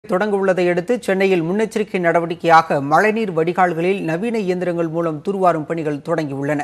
தொடங்க உள்ளதை அடுத்து சென்னையில் முன்னெச்சரிக்கை நடவடிக்கையாக மழைநீர் வடிகால்களில் நவீன இயந்திரங்கள் மூலம் தூர்வாரும் பணிகள் தொடங்கியுள்ளன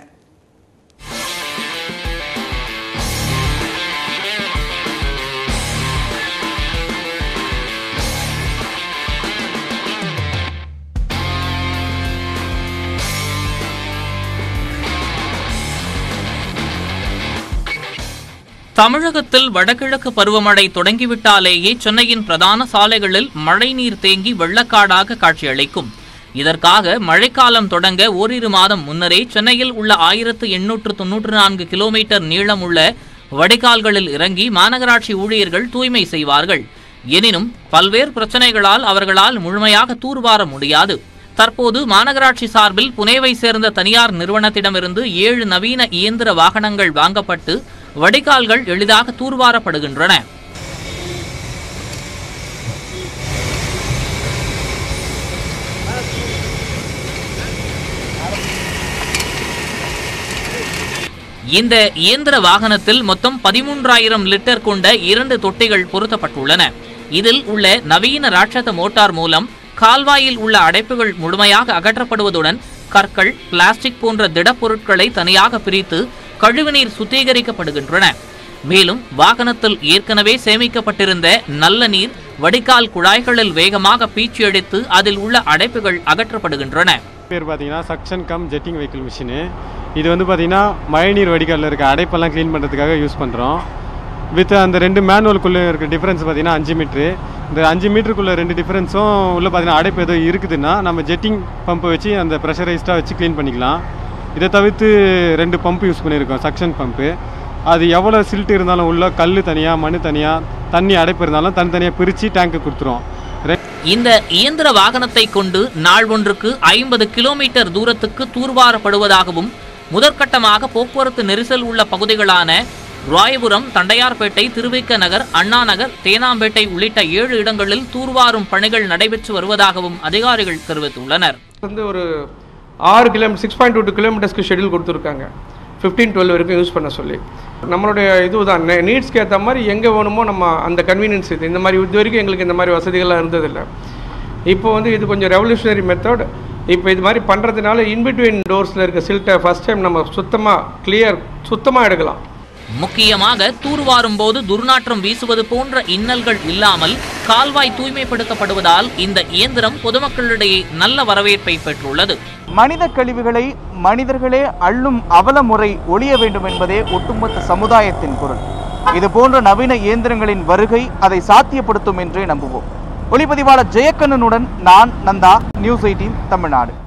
தமிழகத்தில் வடகிழக்கு பருவமழை தொடங்கிவிட்டாலேயே சென்னையின் பிரதான சாலைகளில் மழைநீர் தேங்கி வெள்ளக்காடாக காட்சியளிக்கும் இதற்காக மழைக்காலம் தொடங்க ஓரிரு மாதம் முன்னரே சென்னையில் உள்ள ஆயிரத்து எண்ணூற்று தொன்னூற்று நான்கு கிலோமீட்டர் நீளமுள்ள வடிகால்களில் இறங்கி மாநகராட்சி ஊழியர்கள் தூய்மை செய்வார்கள் எனினும் பல்வேறு பிரச்சனைகளால் அவர்களால் முழுமையாக தூர்வார முடியாது தற்போது மாநகராட்சி சார்பில் புனேவை சேர்ந்த தனியார் நிறுவனத்திடமிருந்து ஏழு நவீன இயந்திர வாகனங்கள் வாங்கப்பட்டு வடிகால்கள் எளிதாக தூர்வாரப்படுகின்றன இந்த இயந்திர வாகனத்தில் மொத்தம் பதிமூன்றாயிரம் லிட்டர் கொண்ட இரண்டு தொட்டிகள் பொருத்தப்பட்டுள்ளன இதில் உள்ள நவீன ராட்சத மோட்டார் மூலம் கால்வாயில் உள்ள அடைப்புகள் முழுமையாக அகற்றப்படுவதுடன் கற்கள் பிளாஸ்டிக் போன்ற திடப்பொருட்களை தனியாக பிரித்து கழிவுநீர் சுத்திகரிக்கப்படுகின்றன மேலும் வாகனத்தில் ஏற்கனவே சேமிக்கப்பட்டிருந்த நல்ல நீர் வடிகால் குழாய்களில் வேகமாக பீச்சி அடித்து அதில் உள்ள அடைப்புகள் அகற்றப்படுகின்றன பேர் பார்த்தீங்கன்னா suction cum jetting vehicle machine இது வந்து பார்த்தீங்கன்னா மழைநீர் வடிகாலில் இருக்க அடைப்பெல்லாம் க்ளீன் பண்ணுறதுக்காக யூஸ் பண்ணுறோம் வித் அந்த ரெண்டு மேனுவலுக்குள்ளே இருக்க டிஃப்ரென்ஸ் பார்த்தீங்கன்னா அஞ்சு மீட்ரு இந்த அஞ்சு மீட்டருக்குள்ளே ரெண்டு டிஃப்ரென்ஸும் உள்ளே பார்த்தீங்கன்னா அடைப்பு ஏதோ இருக்குதுன்னா நம்ம ஜெட்டிங் பம்பை வச்சு அந்த ப்ரெஷரைஸ்டாக வச்சு க்ளீன் பண்ணிக்கலாம் இதை தவிர்த்து ரெண்டு பம்ப் யூஸ் பண்ணியிருக்கோம் சக்ஷன் பம்பு அது எவ்வளோ சில்ட் இருந்தாலும் உள்ள கல் தனியாக மண் தனியாக தண்ணி அடைப்பு இருந்தாலும் தனித்தனியாக பிரித்து டேங்க்கு கொடுத்துரும் ரெ- இந்த இயந்திர வாகனத்தை கொண்டு நாள் ஒன்றுக்கு ஐம்பது கிலோமீட்டர் தூரத்துக்கு தூர்வாரப்படுவதாகவும் முதற்கட்டமாக போக்குவரத்து நெரிசல் உள்ள பகுதிகளான ராயபுரம் தண்டையார்பேட்டை திருவிக்க நகர் அண்ணா நகர் தேனாம்பேட்டை உள்ளிட்ட ஏழு இடங்களில் தூர்வாரும் பணிகள் நடைபெற்று வருவதாகவும் அதிகாரிகள் தெரிவித்துள்ளனர் வந்து ஒரு ஆறு கிலோமீட்டர் சிக்ஸ் பாயிண்ட் டூ கிலோமீட்டர்ஸ்க்கு ஷெடியூல் கொடுத்துருக்காங்க ஃபிஃப்டீன் டுவெல் வரைக்கும் யூஸ் பண்ண சொல்லி நம்மளுடைய இதுதான் நீட்ஸ்க்கு ஏற்ற மாதிரி எங்கே வேணுமோ நம்ம அந்த கன்வீனியன்ஸ் இது இந்த மாதிரி இது வரைக்கும் எங்களுக்கு இந்த மாதிரி வசதிகள்லாம் இருந்ததில்லை இப்போ வந்து இது கொஞ்சம் ரெவல்யூஷனரி மெத்தட் இப்போ இது மாதிரி பண்ணுறதுனால இன்பிட்வீன் டோர்ஸில் இருக்க சில்ட்டை ஃபஸ்ட் டைம் நம்ம சுத்தமாக கிளியர் சுத்தமாக எடுக்கலாம் முக்கியமாக தூர்வாரும் போது துர்நாற்றம் வீசுவது போன்ற இன்னல்கள் இல்லாமல் கால்வாய் தூய்மைப்படுத்தப்படுவதால் இந்த இயந்திரம் பொதுமக்களிடையே நல்ல வரவேற்பை பெற்றுள்ளது மனித கழிவுகளை மனிதர்களே அள்ளும் அவல முறை ஒழிய வேண்டும் என்பதே ஒட்டுமொத்த சமுதாயத்தின் குரல் இது போன்ற நவீன இயந்திரங்களின் வருகை அதை சாத்தியப்படுத்தும் என்றே நம்புவோம் ஒளிப்பதிவாளர் ஜெயக்கண்ணனுடன் நான் நந்தா நியூஸ் எயிட்டீன் தமிழ்நாடு